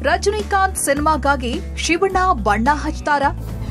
ರಜನಿಕಾಂತ್ ಸಿನಿಮಾಗಾಗಿ ಶಿವಣ್ಣ ಬಣ್ಣ ಹಚ್ತಾರ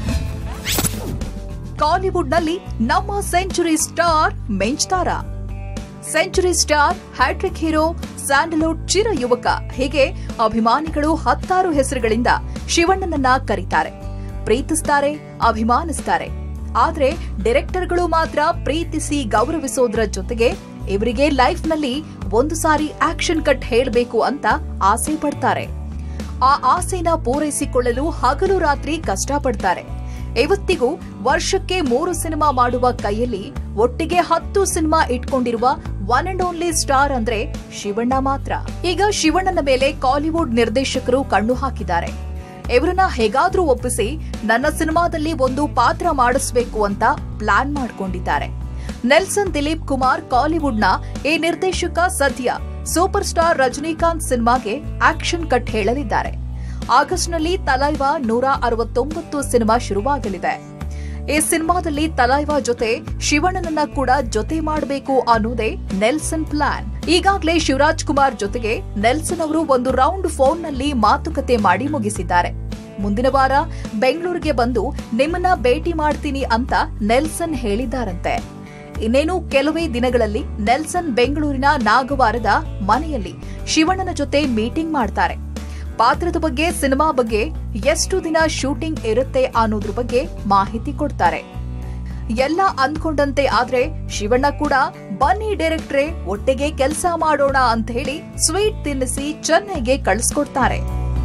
ಕಾಲಿವುಡ್ನಲ್ಲಿ ನಮ್ಮ ಸೆಂಚುರಿ ಸ್ಟಾರ್ ಮಿಂಚ್ತಾರ century star hat-trick hero Sandalwood ಚಿರ ಯುವಕ ಹೀಗೆ ಅಭಿಮಾನಿಗಳು ಹತ್ತಾರು ಹೆಸರುಗಳಿಂದ ಶಿವಣ್ಣನನ್ನ ಕರೀತಾರೆ ಪ್ರೀತಿಸ್ತಾರೆ ಅಭಿಮಾನಿಸ್ತಾರೆ ಆದ್ರೆ ಡೈರೆಕ್ಟರ್ಗಳು ಮಾತ್ರ ಪ್ರೀತಿಸಿ ಗೌರವಿಸೋದ್ರ ಜೊತೆಗೆ ಇವರಿಗೆ ಲೈಫ್ನಲ್ಲಿ ಒಂದು ಸಾರಿ ಆಕ್ಷನ್ ಕಟ್ ಹೇಳಬೇಕು ಅಂತ ಆಸೆ ಪಡ್ತಾರೆ ಆ ಆಸೆನ ಪೂರೈಸಿಕೊಳ್ಳಲು ಹಗಲು ರಾತ್ರಿ ಕಷ್ಟಪಡ್ತಾರೆ ಇವತ್ತಿಗೂ ವರ್ಷಕ್ಕೆ ಮೂರು ಸಿನಿಮಾ ಮಾಡುವ ಕೈಯಲ್ಲಿ ಒಟ್ಟಿಗೆ ಹತ್ತು ಸಿನಿಮಾ ಇಟ್ಕೊಂಡಿರುವ ಒನ್ ಅಂಡ್ ಓನ್ಲಿ ಸ್ಟಾರ್ ಅಂದ್ರೆ ಶಿವಣ್ಣ ಮಾತ್ರ ಈಗ ಶಿವಣ್ಣನ ಮೇಲೆ ಕಾಲಿವುಡ್ ನಿರ್ದೇಶಕರು ಕಣ್ಣು ಹಾಕಿದ್ದಾರೆ ಇವರನ್ನ ಹೇಗಾದ್ರೂ ಒಪ್ಪಿಸಿ ನನ್ನ ಸಿನಿಮಾದಲ್ಲಿ ಒಂದು ಪಾತ್ರ ಮಾಡಿಸ್ಬೇಕು ಅಂತ ಪ್ಲಾನ್ ಮಾಡ್ಕೊಂಡಿದ್ದಾರೆ ನೆಲ್ಸನ್ ದಿಲೀಪ್ ಕುಮಾರ್ ಕಾಲಿವುಡ್ನ ಈ ನಿರ್ದೇಶಕ ಸದ್ಯ ಸೂಪರ್ ಸ್ಟಾರ್ ರಜನಿಕಾಂತ್ ಸಿನಿಮಾಗೆ ಆಕ್ಷನ್ ಕಟ್ ಹೇಳಲಿದ್ದಾರೆ ಆಗಸ್ಟ್ನಲ್ಲಿ ತಲೈವಾ ನೂರ ಅರವತ್ತೊಂಬತ್ತು ಸಿನಿಮಾ ಶುರುವಾಗಲಿದೆ ಈ ಸಿನಿಮಾದಲ್ಲಿ ತಲೈವಾ ಜೊತೆ ಶಿವಣ್ಣನನ್ನ ಕೂಡ ಜೊತೆ ಮಾಡಬೇಕು ಅನ್ನೋದೇ ನೆಲ್ಸನ್ ಪ್ಲಾನ್ ಈಗಾಗಲೇ ಶಿವರಾಜ್ ಕುಮಾರ್ ಜೊತೆಗೆ ನೆಲ್ಸನ್ ಅವರು ಒಂದು ರೌಂಡ್ ಫೋನ್ನಲ್ಲಿ ಮಾತುಕತೆ ಮಾಡಿ ಮುಗಿಸಿದ್ದಾರೆ ಮುಂದಿನ ವಾರ ಬೆಂಗಳೂರಿಗೆ ಬಂದು ನಿಮ್ಮನ್ನ ಭೇಟಿ ಮಾಡ್ತೀನಿ ಅಂತ ನೆಲ್ಸನ್ ಹೇಳಿದ್ದಾರಂತೆ ಇನ್ನೇನು ಕೆಲವೇ ದಿನಗಳಲ್ಲಿ ನೆಲ್ಸನ್ ಬೆಂಗಳೂರಿನ ನಾಗವಾರದ ಮನೆಯಲ್ಲಿ ಶಿವಣ್ಣನ ಜೊತೆ ಮೀಟಿಂಗ್ ಮಾಡ್ತಾರೆ ಪಾತ್ರದ ಬಗ್ಗೆ ಸಿನಿಮಾ ಬಗ್ಗೆ ಎಷ್ಟು ದಿನ ಶೂಟಿಂಗ್ ಇರುತ್ತೆ ಅನ್ನೋದ್ರ ಬಗ್ಗೆ ಮಾಹಿತಿ ಕೊಡ್ತಾರೆ ಎಲ್ಲ ಅಂದ್ಕೊಂಡಂತೆ ಆದ್ರೆ ಶಿವಣ್ಣ ಕೂಡ ಬನ್ನಿ ಡೈರೆಕ್ಟ್ರೆ ಒಟ್ಟಿಗೆ ಕೆಲಸ ಮಾಡೋಣ ಅಂತ ಹೇಳಿ ಸ್ವೀಟ್ ತಿನ್ನಿಸಿ ಚೆನ್ನೈಗೆ ಕಳಿಸ್ಕೊಡ್ತಾರೆ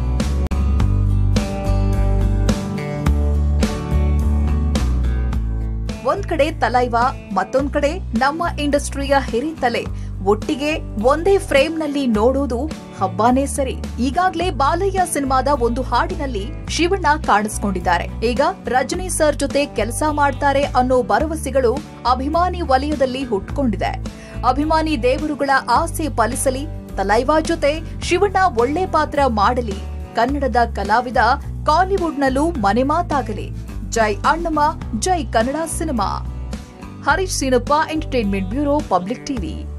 ಒಂದ್ ಕಡೆ ತಲೈವಾ ಮತ್ತೊಂದ್ ಕಡೆ ನಮ್ಮ ಇಂಡಸ್ಟ್ರಿಯ ಹಿರಿತಲೆ ಒಟ್ಟಿಗೆ ಒಂದೇ ಫ್ರೇಮ್ ನಲ್ಲಿ ನೋಡೋದು ಹಬ್ಬಾನೇ ಸರಿ ಈಗಾಗ್ಲೇ ಬಾಲಯ್ಯ ಸಿನಿಮಾದ ಒಂದು ಹಾಡಿನಲ್ಲಿ ಶಿವಣ್ಣ ಕಾಣಿಸ್ಕೊಂಡಿದ್ದಾರೆ ಈಗ ರಜನಿ ಸರ್ ಜೊತೆ ಕೆಲಸ ಮಾಡ್ತಾರೆ ಅನ್ನೋ ಭರವಸೆಗಳು ಅಭಿಮಾನಿ ವಲಯದಲ್ಲಿ ಹುಟ್ಕೊಂಡಿದೆ ಅಭಿಮಾನಿ ದೇವರುಗಳ ಆಸೆ ಫಲಿಸಲಿ ತಲೈವಾ ಜೊತೆ ಶಿವಣ್ಣ ಒಳ್ಳೆ ಪಾತ್ರ ಮಾಡಲಿ ಕನ್ನಡದ ಕಲಾವಿದ ಕಾಲಿವುಡ್ನಲ್ಲೂ ಮನೆ ಮಾತಾಗಲಿ ಜೈ ಅಣ್ಣಮ್ಮ ಜೈ Kannada cinema Harish Seenappa entertainment bureau Public TV